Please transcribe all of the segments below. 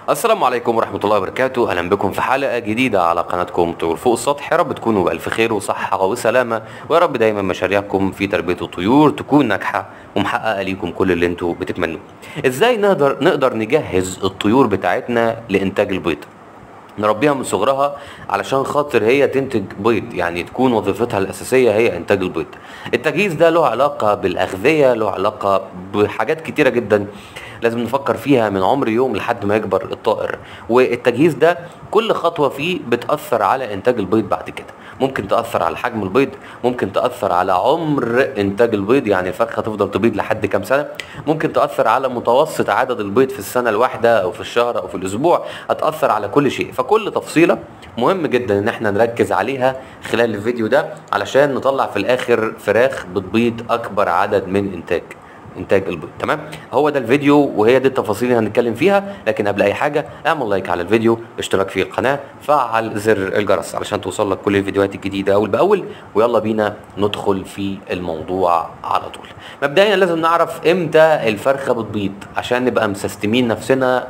السلام عليكم ورحمة الله وبركاته أهلا بكم في حلقة جديدة على قناتكم طيور فوق السطح يا رب تكونوا بألف خير وصحة وسلامة ويا رب دايما مشاريعكم في تربية الطيور تكون ناجحة ومحققة ليكم كل اللي انتوا بتتمنوه ازاي نقدر نقدر نجهز الطيور بتاعتنا لإنتاج البيض نربيها من صغرها علشان خاطر هي تنتج بيض يعني تكون وظيفتها الأساسية هي إنتاج البيض التجهيز ده له علاقة بالأغذية له علاقة بحاجات كتيرة جدا لازم نفكر فيها من عمر يوم لحد ما يكبر الطائر والتجهيز ده كل خطوة فيه بتأثر على إنتاج البيض بعد كده ممكن تأثر على حجم البيض ممكن تأثر على عمر إنتاج البيض يعني الفرخة تفضل تبيض لحد كام سنة ممكن تأثر على متوسط عدد البيض في السنة الواحدة أو في الشهر أو في الأسبوع هتأثر على كل شيء فكل تفصيلة مهم جدا إن احنا نركز عليها خلال الفيديو ده علشان نطلع في الآخر فراخ بتبيض أكبر عدد من إنتاج انتاج البيض تمام هو ده الفيديو وهي دي التفاصيل اللي هنتكلم فيها لكن قبل اي حاجه اعمل لايك على الفيديو اشتراك في القناه فعل زر الجرس علشان توصل لك كل الفيديوهات الجديده اول باول ويلا بينا ندخل في الموضوع على طول مبدئيا لازم نعرف امتى الفرخه بتبيض عشان نبقى مسستمين نفسنا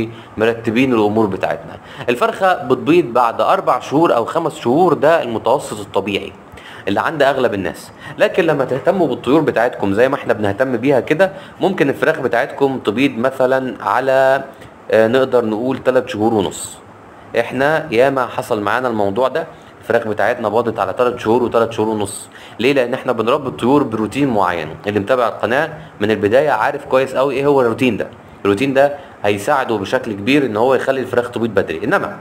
ومرتبين الامور بتاعتنا الفرخه بتبيض بعد اربع شهور او خمس شهور ده المتوسط الطبيعي اللي عند اغلب الناس لكن لما تهتموا بالطيور بتاعتكم زي ما احنا بنهتم بيها كده ممكن الفراخ بتاعتكم تبيض مثلا على آه، نقدر نقول 3 شهور ونص احنا ياما حصل معانا الموضوع ده الفراخ بتاعتنا باضت على 3 شهور و3 شهور ونص ليه لان احنا بنربي الطيور بروتين معين اللي متابع القناه من البدايه عارف كويس قوي ايه هو الروتين ده الروتين ده هيساعده بشكل كبير ان هو يخلي الفراخ تبيض بدري انما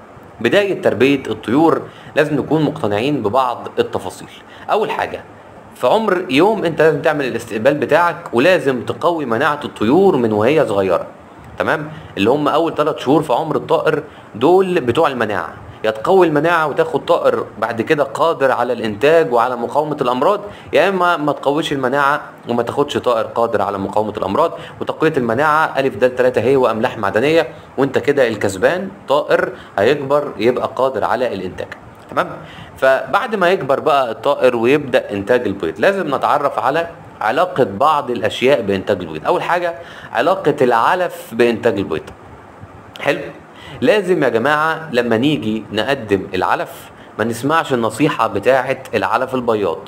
بداية تربية الطيور لازم نكون مقتنعين ببعض التفاصيل أول حاجة في عمر يوم انت لازم تعمل الاستقبال بتاعك ولازم تقوي مناعة الطيور من وهي صغيرة تمام اللي هم اول ثلاث شهور في عمر الطائر دول بتوع المناعة يا تقوي المناعة وتاخد طائر بعد كده قادر على الانتاج وعلى مقاومة الامراض يا اما ما تقويش المناعة وما تاخدش طائر قادر على مقاومة الامراض وتقوية المناعة الف د 3 هي واملاح معدنية وانت كده الكسبان طائر هيكبر يبقى قادر على الانتاج تمام فبعد ما يكبر بقى الطائر ويبدا انتاج البيض لازم نتعرف على علاقة بعض الأشياء بإنتاج البيض، أول حاجة علاقة العلف بإنتاج البيض. حلو؟ لازم يا جماعة لما نيجي نقدم العلف ما نسمعش النصيحة بتاعة العلف البياض.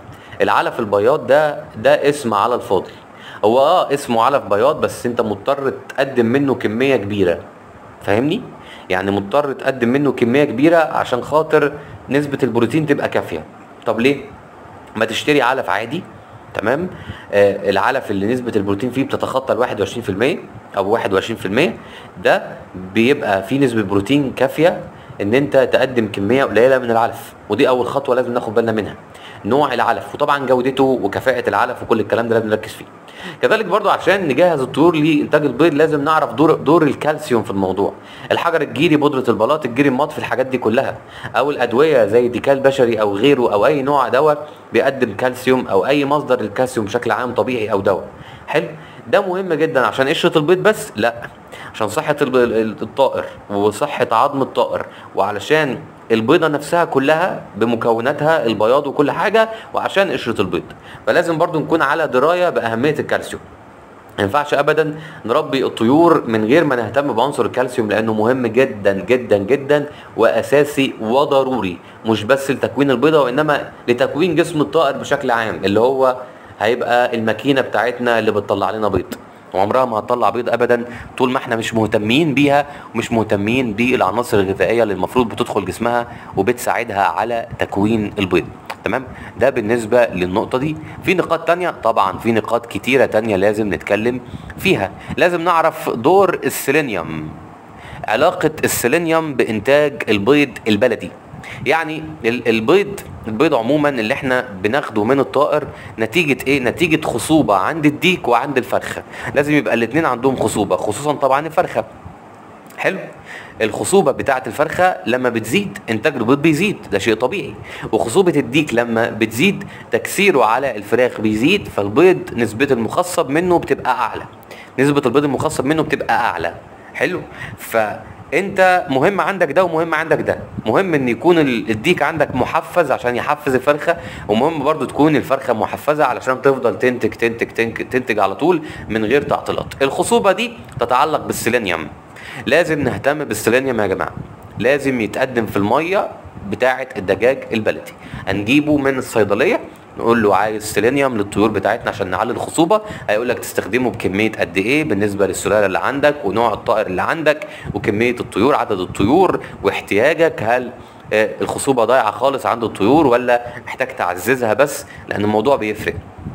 العلف البياض ده ده اسم على الفاضي. هو اه اسمه علف بياض بس انت مضطر تقدم منه كمية كبيرة. فاهمني؟ يعني مضطر تقدم منه كمية كبيرة عشان خاطر نسبة البروتين تبقى كافية. طب ليه؟ ما تشتري علف عادي تمام آه العلف اللي نسبة البروتين فيه بتتخطى ال 21% أو 21% ده بيبقى فيه نسبة بروتين كافية إن أنت تقدم كمية قليلة من العلف ودي أول خطوة لازم ناخد بالنا منها نوع العلف وطبعا جودته وكفاءة العلف وكل الكلام ده لازم نركز فيه كذلك برضو عشان نجهز الطيور لانتاج البيض لازم نعرف دور دور الكالسيوم في الموضوع الحجر الجيري بودره البلاط الجيري المطفي الحاجات دي كلها او الادويه زي ديكال بشري او غيره او اي نوع دواء بيقدم كالسيوم او اي مصدر للكالسيوم بشكل عام طبيعي او دواء حلو ده مهم جدا عشان قشره البيض بس لا عشان صحه الب- الطائر وصحه عظم الطائر وعلشان البيضة نفسها كلها بمكوناتها البياض وكل حاجة وعشان قشرة البيض فلازم برضو نكون على دراية بأهمية الكالسيوم ما ينفعش ابدا نربي الطيور من غير ما نهتم بعنصر الكالسيوم لانه مهم جدا جدا جدا واساسي وضروري مش بس لتكوين البيضه وانما لتكوين جسم الطائر بشكل عام اللي هو هيبقى الماكينه بتاعتنا اللي بتطلع لنا بيض وعمرها ما هتطلع بيض ابدا طول ما احنا مش مهتمين بيها ومش مهتمين بالعناصر الغذائيه اللي المفروض بتدخل جسمها وبتساعدها على تكوين البيض تمام ده بالنسبة للنقطة دي في نقاط تانية طبعا في نقاط كتيرة تانية لازم نتكلم فيها لازم نعرف دور السيلينيوم علاقة السيلينيوم بإنتاج البيض البلدي يعني ال- البيض البيض عموما اللي احنا بناخده من الطائر نتيجة ايه نتيجة خصوبة عند الديك وعند الفرخة لازم يبقى الاتنين عندهم خصوبة خصوصا طبعا الفرخة حلو الخصوبة بتاعة الفرخة لما بتزيد انتاج البيض بيزيد ده شيء طبيعي وخصوبة الديك لما بتزيد تكسيره على الفراخ بيزيد فالبيض نسبة المخصب منه بتبقى اعلى نسبة البيض المخصب منه بتبقى اعلى حلو فانت مهم عندك ده ومهم عندك ده مهم ان يكون ال- الديك عندك محفز عشان يحفز الفرخه ومهم برضو تكون الفرخه محفزه علشان تفضل تنتج تنتج تنتج, تنتج على طول من غير تعطيلات الخصوبه دي تتعلق بالسيلينيوم لازم نهتم بالسيلينيوم يا جماعه لازم يتقدم في الميه بتاعه الدجاج البلدي هنجيبه من الصيدليه نقول له عايز سيلينيوم للطيور بتاعتنا عشان نعلي الخصوبه هيقول لك تستخدمه بكميه قد ايه بالنسبه للسلاله اللي عندك ونوع الطائر اللي عندك وكميه الطيور عدد الطيور واحتياجك هل آه، الخصوبه ضايعه خالص عند الطيور ولا محتاج تعززها بس لان الموضوع بيفرق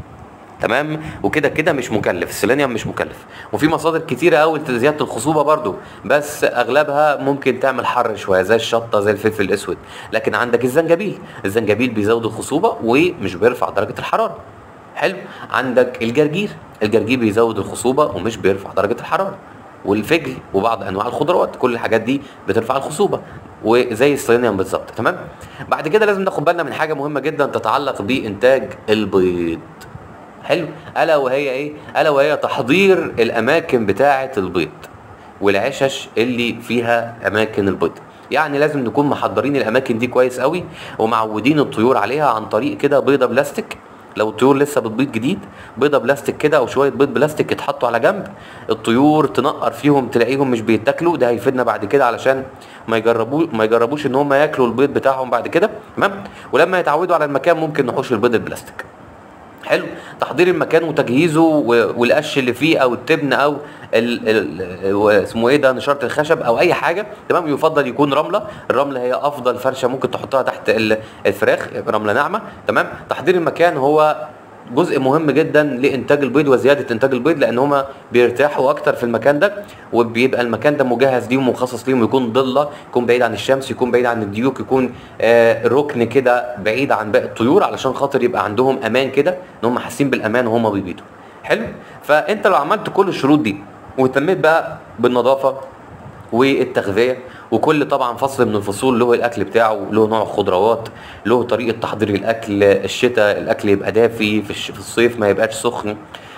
تمام وكده كده مش مكلف السيلينيوم مش مكلف وفي مصادر كتيره قوي لزياده الخصوبه برضو بس اغلبها ممكن تعمل حر شويه زي الشطه زي الفلفل الاسود لكن عندك الزنجبيل الزنجبيل بيزود الخصوبه ومش بيرفع درجه الحراره حلو عندك الجرجير الجرجير بيزود الخصوبه ومش بيرفع درجه الحراره والفجل وبعض انواع الخضروات كل الحاجات دي بترفع الخصوبه وزي السيلينيوم بالظبط تمام بعد كده لازم ناخد بالنا من حاجه مهمه جدا تتعلق بانتاج البيض حلو الا وهي ايه الا وهي تحضير الاماكن بتاعه البيض والعشش اللي فيها اماكن البيض يعني لازم نكون محضرين الاماكن دي كويس قوي ومعودين الطيور عليها عن طريق كده بيضه بلاستيك لو الطيور لسه بتبيض جديد بيضه بلاستيك كده او شويه بيض بلاستيك يتحطوا على جنب الطيور تنقر فيهم تلاقيهم مش بيتاكلوا ده هيفيدنا بعد كده علشان ما يجربوا ما يجربوش ان هم ياكلوا البيض بتاعهم بعد كده تمام ولما يتعودوا على المكان ممكن نحوش البيض البلاستيك حلو تحضير المكان وتجهيزه و- والقش اللي فيه او التبن او ال ال اسمه ايه ده نشاره الخشب او اي حاجه تمام يفضل يكون رمله الرمله هي افضل فرشه ممكن تحطها تحت ال- الفراخ رمله ناعمه تمام تحضير المكان هو جزء مهم جدا لانتاج البيض وزياده انتاج البيض لان هما بيرتاحوا اكتر في المكان ده وبيبقى المكان ده مجهز ليهم ومخصص ليهم يكون ضله يكون بعيد عن الشمس يكون بعيد عن الديوك يكون آه ركن كده بعيد عن باقي الطيور علشان خاطر يبقى عندهم امان كده ان هم حاسين بالامان وهم بيبيضوا حلو فانت لو عملت كل الشروط دي واهتميت بقى بالنظافه والتغذيه وكل طبعا فصل من الفصول له الاكل بتاعه له نوع خضروات له طريقه تحضير الاكل الشتاء الاكل يبقى دافي في الش- في الصيف ما يبقاش سخن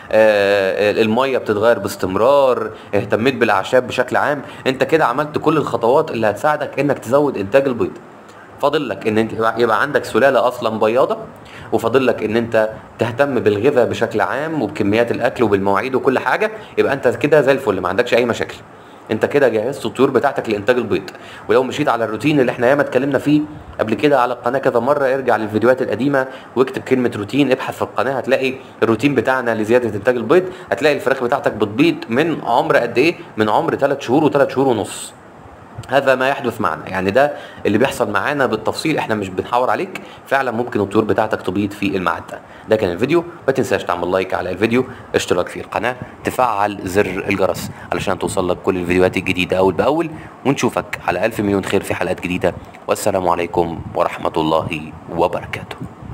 آه، الميه بتتغير باستمرار اهتميت بالاعشاب بشكل عام انت كده عملت كل الخطوات اللي هتساعدك انك تزود انتاج البيض فاضل لك ان انت يبقى يبقى عندك سلاله اصلا بياضه وفاضل لك ان انت تهتم بالغذاء بشكل عام وبكميات الاكل وبالمواعيد وكل حاجه يبقى انت كده زي الفل ما عندكش اي مشاكل انت كده جهزت الطيور بتاعتك لانتاج البيض ولو مشيت على الروتين اللي احنا ياما اتكلمنا فيه قبل كده على القناه كذا مره ارجع للفيديوهات القديمه واكتب كلمه روتين ابحث في القناه هتلاقي الروتين بتاعنا لزياده انتاج البيض هتلاقي الفراخ بتاعتك بتبيض من عمر قد ايه من عمر 3 شهور و3 شهور ونص هذا ما يحدث معنا يعني ده اللي بيحصل معانا بالتفصيل احنا مش بنحور عليك فعلا ممكن الطيور بتاعتك تبيض في الميعاد ده ده كان الفيديو ما تنساش تعمل لايك على الفيديو اشتراك في القناه تفعل زر الجرس علشان توصل لك كل الفيديوهات الجديده اول باول ونشوفك على الف مليون خير في حلقات جديده والسلام عليكم ورحمه الله وبركاته